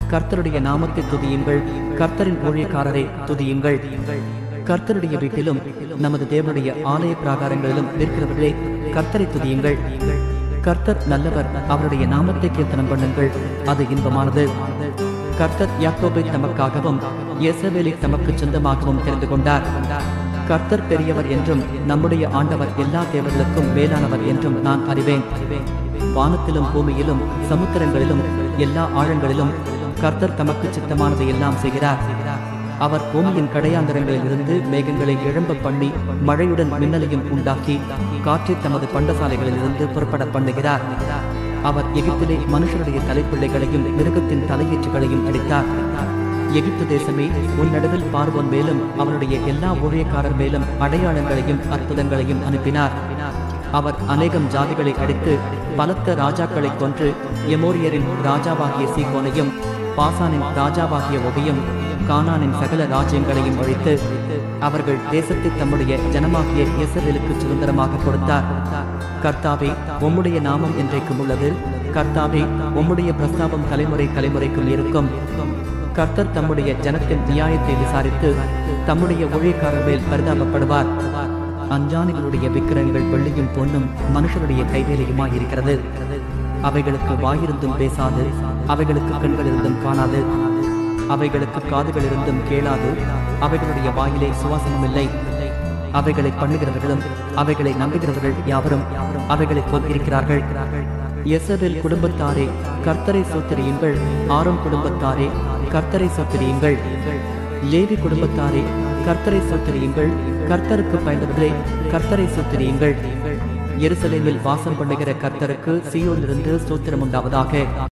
கர்த்தருடைய நாமத்தை துதியுங்கள் கர்த்தரின் ஊழியக்காரரை துதியுங்கள் கர்த்தருடைய வீட்டிலும் நமது தேவனுடைய ஆலய பிராகாரங்களிலும் இருக்கிறவர்களே கர்த்தரை துதியுங்கள் கர்த்தர் நல்லவர் அவருடைய நாமத்தை கீர்த்தனம் பண்ணுங்கள் அது இன்பமானது கர்த்தர் யாக்கோபை தமக்காகவும் இயேசவேலை தமக்கு சொந்தமாகவும் தெரிந்து கொண்டார் கர்த்தர் பெரியவர் என்றும் நம்முடைய ஆண்டவர் எல்லா தேவர்களுக்கும் மேலானவர் என்றும் நான் அறிவேன் வானத்திலும் பூமியிலும் சமுத்திரங்களிலும் எல்லா ஆழங்களிலும் கர்த்தர் தமக்கு சித்தமானதை எல்லாம் செய்கிறார் அவர் பூமியின் கடையாந்தரங்களிலிருந்து மேகங்களை எழும்ப பண்ணி மழையுடன் மின்னலையும் உண்டாக்கி காற்றை தமது பண்டசாலைகளிலிருந்து புறப்பட பண்ணுகிறார் அவர் எகிப்திலே மனுஷருடைய தலைப்பிள்ளைகளையும் மிருகத்தின் தலையீற்றுகளையும் அடித்தார் எகிப்து தேசமே உன் நடுவில் பார்வோன் மேலும் அவருடைய எல்லா ஊழியக்காரர் மேலும் அடையாளங்களையும் அற்புதங்களையும் அனுப்பினார் அவர் அநேகம் ஜாதிகளை அடித்து பலத்த ராஜாக்களை கொன்று எமோரியரின் ராஜாவாகிய சீகோனையும் பாசானின் ராஜாவாகிய ஒபியும் கானானின் சகல ராஜ்யங்களையும் அழித்து அவர்கள் தேசத்தை தம்முடைய ஜனமாகிய இஸ்ரவேலுக்கு சுதந்திரமாக கொடுத்தார் கர்த்தாவே உம்முடைய நாமம் என்றைக்கும் உள்ளது கர்த்தாவே உம்முடைய பிரஸ்தாபம் தலைமுறை தலைமுறைக்கும் இருக்கும் கர்த்தர் தம்முடைய ஜனத்தின் நியாயத்தை விசாரித்து தம்முடைய ஊழியக்காரர் மேல் பரிதாபப்படுவார் அஞ்ஞானிகளுடைய விக்கிரங்கள் வெள்ளியும் பொன்னும் மனுஷருடைய கைவேலையுமாய் இருக்கிறது அவைகளுக்கு வாயிருந்தும் பேசாது அவைகளுக்கு கண்கள் இருந்தும் காணாது அவைகளுக்கு காதுகள் இருந்தும் கேளாது அவைகளுடைய வாயிலே சுவாசமும் இல்லை அவைகளை பண்ணுகிறவர்களும் அவைகளை நம்புகிறவர்கள் யாவரும் அவைகளை போல் இருக்கிறார்கள் எசபேல் குடும்பத்தாரே கர்த்தரை சோத்திரியுங்கள் ஆரோன் குடும்பத்தாரே கர்த்தரை சோத்திரியுங்கள் லேவி குடும்பத்தாரே கர்த்தரை சோத்திரியுங்கள் கர்த்தருக்கு பயந்தவர்களே கர்த்தரை சோத்திரியுங்கள் எருசலேமில் வாசம் பண்ணுகிற கர்த்தருக்கு சீயோனிலிருந்து ஸ்தோத்திரம் உண்டாவதாக